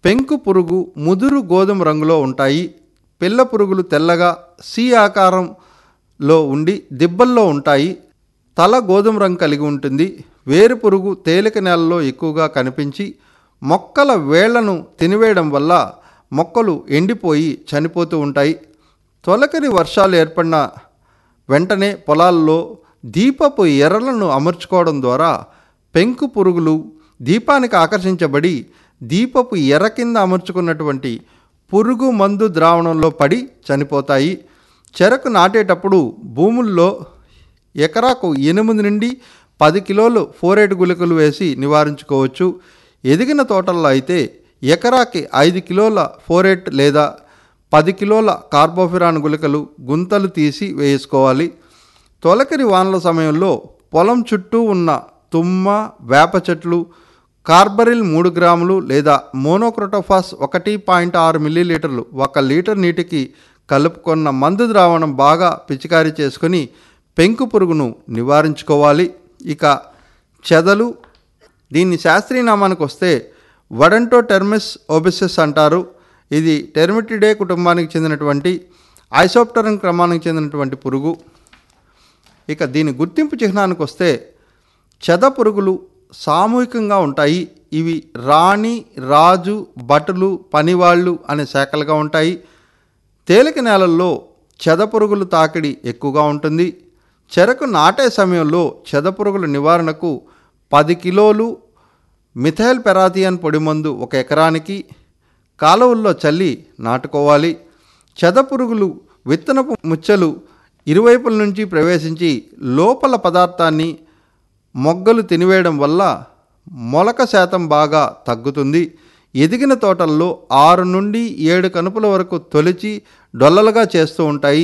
పెంకు పురుగు ముదురు గోధుమ రంగులో ఉంటాయి పిల్ల పురుగులు తెల్లగా సి ఆకారంలో ఉండి దిబ్బల్లో ఉంటాయి తల గోధుమ రంగు కలిగి ఉంటుంది వేరు పురుగు తేలిక నేలలో ఎక్కువగా కనిపించి మొక్కల వేళ్లను తినివేయడం వల్ల మొక్కలు ఎండిపోయి చనిపోతూ ఉంటాయి తొలకరి వర్షాలు ఏర్పడిన వెంటనే పొలాల్లో దీపపు ఎర్రలను అమర్చుకోవడం ద్వారా పెంకు పురుగులు దీపానికి ఆకర్షించబడి దీపపు ఎర్ర కింద అమర్చుకున్నటువంటి పురుగు మందు ద్రావణంలో పడి చనిపోతాయి చెరకు నాటేటప్పుడు భూముల్లో ఎకరాకు ఎనిమిది నుండి పది కిలోలు ఫోరేట్ గుళికలు వేసి నివారించుకోవచ్చు ఎదిగిన తోటల్లో అయితే ఎకరాకి ఐదు కిలోల ఫోరేట్ లేదా పది కిలోల కార్బోఫిరాన్ గుళికలు గుంతలు తీసి వేసుకోవాలి తొలకరి వానల సమయంలో పొలం చుట్టూ ఉన్న తుమ్మ వేప చెట్లు కార్బరిల్ మూడు గ్రాములు లేదా మోనోక్రోటోఫాస్ ఒకటి పాయింట్ ఆరు మిల్లీలీటర్లు ఒక లీటర్ నీటికి కలుపుకున్న మందు ద్రావణం బాగా పిచికారీ చేసుకొని పెంకు పురుగును నివారించుకోవాలి ఇక చెదలు దీన్ని శాస్త్రీయ నామానికి వస్తే వడంటో టెర్మిస్ ఓబిసెస్ అంటారు ఇది టెర్మిటిడే కుటుంబానికి చెందినటువంటి ఐసోప్టరన్ క్రమానికి చెందినటువంటి పురుగు ఇక దీని గుర్తింపు చిహ్నానికి వస్తే చెద పురుగులు సామూహికంగా ఉంటాయి ఇవి రాణి రాజు భటులు పనివాళ్ళు అనే శాఖలుగా ఉంటాయి తేలిక నేలల్లో చెద పురుగులు తాకిడి ఎక్కువగా ఉంటుంది చెరకు నాటే సమయంలో చెద పురుగుల నివారణకు పది కిలోలు మిథైల్ పెరాథియన్ పొడి మందు ఒక ఎకరానికి కాలువల్లో చల్లి నాటుకోవాలి చెద పురుగులు విత్తనపు ముచ్చలు ఇరువైపుల నుంచి ప్రవేశించి లోపల పదార్థాన్ని మొగ్గలు తినివేయడం వల్ల మొలక శాతం బాగా తగ్గుతుంది ఎదిగిన తోటల్లో ఆరు నుండి ఏడు కనుపుల వరకు తొలిచి డొల్లలుగా చేస్తూ ఉంటాయి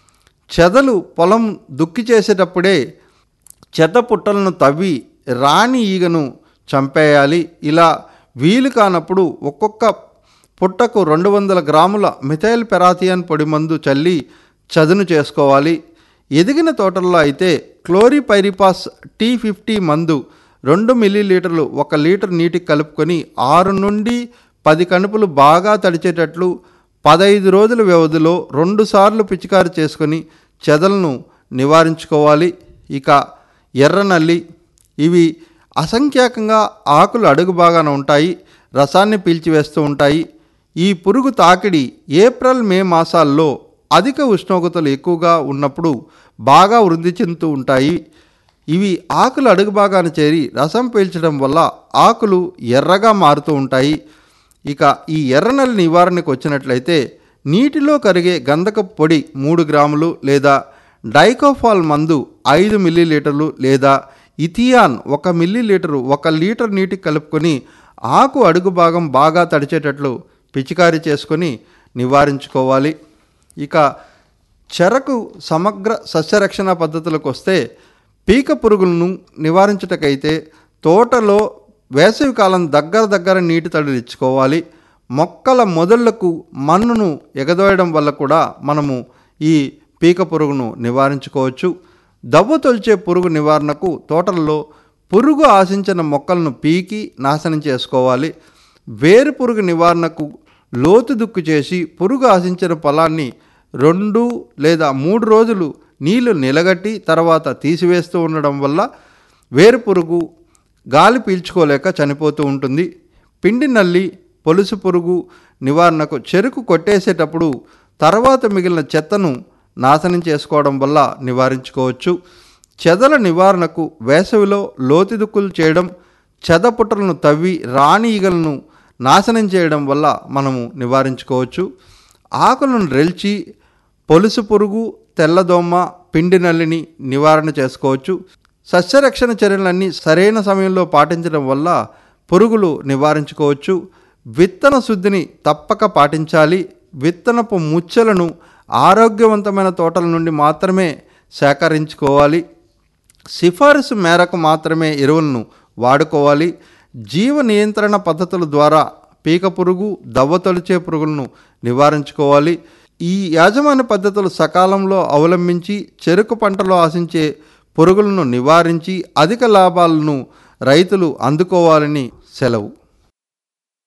చెదలు పొలం దుక్కి చేసేటప్పుడే చెత్త పుట్టలను తవ్వి రాణి ఈగను చంపేయాలి ఇలా వీలు కానప్పుడు ఒక్కొక్క పుట్టకు రెండు వందల గ్రాముల మిథైల్ పెరాథియన్ పొడి మందు చల్లి చదును చేసుకోవాలి ఎదిగిన తోటల్లో అయితే క్లోరిపైరిపాస్ టీ ఫిఫ్టీ మందు రెండు మిల్లీలీటర్లు ఒక లీటర్ నీటికి కలుపుకొని ఆరు నుండి పది కణుపులు బాగా తడిచేటట్లు పదహైదు రోజుల వ్యవధిలో రెండుసార్లు పిచికారి చేసుకొని చెదలను నివారించుకోవాలి ఇక ఎర్రనల్లి ఇవి అసంఖ్యాకంగా ఆకులు అడుగు భాగాన ఉంటాయి రసాన్ని పీల్చివేస్తూ ఉంటాయి ఈ పురుగు తాకిడి ఏప్రిల్ మే మాసాల్లో అధిక ఉష్ణోగ్రతలు ఎక్కువగా ఉన్నప్పుడు బాగా వృద్ధి చెందుతూ ఉంటాయి ఇవి ఆకులు అడుగు భాగాన చేరి రసం పీల్చడం వల్ల ఆకులు ఎర్రగా మారుతూ ఉంటాయి ఇక ఈ ఎర్రనల్లి నివారణకు వచ్చినట్లయితే నీటిలో కరిగే గంధకపు పొడి మూడు గ్రాములు లేదా డైకోఫాల్ మందు ఐదు మిల్లీలీటర్లు లేదా ఇథియాన్ ఒక మిల్లీలీటరు ఒక లీటర్ నీటికి కలుపుకొని ఆకు అడుగు భాగం బాగా తడిచేటట్లు పిచికారీ చేసుకొని నివారించుకోవాలి ఇక చెరకు సమగ్ర సస్యరక్షణ పద్ధతులకు వస్తే పీక పురుగులను నివారించుటకైతే తోటలో వేసవికాలం దగ్గర దగ్గర నీటి తడులు ఇచ్చుకోవాలి మొక్కల మొదళ్లకు మన్నును ఎగదోయడం వల్ల కూడా మనము ఈ పీక పురుగును నివారించుకోవచ్చు దవ్వ తొలిచే పురుగు నివారణకు తోటల్లో పురుగు ఆశించిన మొక్కలను పీకి నాశనం చేసుకోవాలి వేరు పురుగు నివారణకు లోతు దుక్కు చేసి పురుగు ఆశించిన పొలాన్ని రెండు లేదా మూడు రోజులు నీళ్లు నిలగట్టి తర్వాత తీసివేస్తూ ఉండడం వల్ల వేరు పురుగు గాలి పీల్చుకోలేక చనిపోతూ ఉంటుంది పిండి నల్లి పొలుసు పురుగు నివారణకు చెరుకు కొట్టేసేటప్పుడు తర్వాత మిగిలిన చెత్తను నాశనం చేసుకోవడం వల్ల నివారించుకోవచ్చు చెదల నివారణకు వేసవిలో లోతుదుక్కులు చేయడం చెద పుట్టలను తవ్వి రాణి ఈగలను నాశనం చేయడం వల్ల మనము నివారించుకోవచ్చు ఆకులను రెల్చి పొలుసు పురుగు తెల్లదోమ పిండి నల్లిని నివారణ చేసుకోవచ్చు సస్యరక్షణ చర్యలన్నీ సరైన సమయంలో పాటించడం వల్ల పురుగులు నివారించుకోవచ్చు విత్తన శుద్ధిని తప్పక పాటించాలి విత్తనపు ముచ్చలను ఆరోగ్యవంతమైన తోటల నుండి మాత్రమే సేకరించుకోవాలి సిఫారసు మేరకు మాత్రమే ఎరువులను వాడుకోవాలి జీవ నియంత్రణ పద్ధతుల ద్వారా పీక పురుగు దవ్వ తొలిచే పురుగులను నివారించుకోవాలి ఈ యాజమాన్య పద్ధతులు సకాలంలో అవలంబించి చెరుకు పంటలో ఆశించే పురుగులను నివారించి అధిక లాభాలను రైతులు అందుకోవాలని సెలవు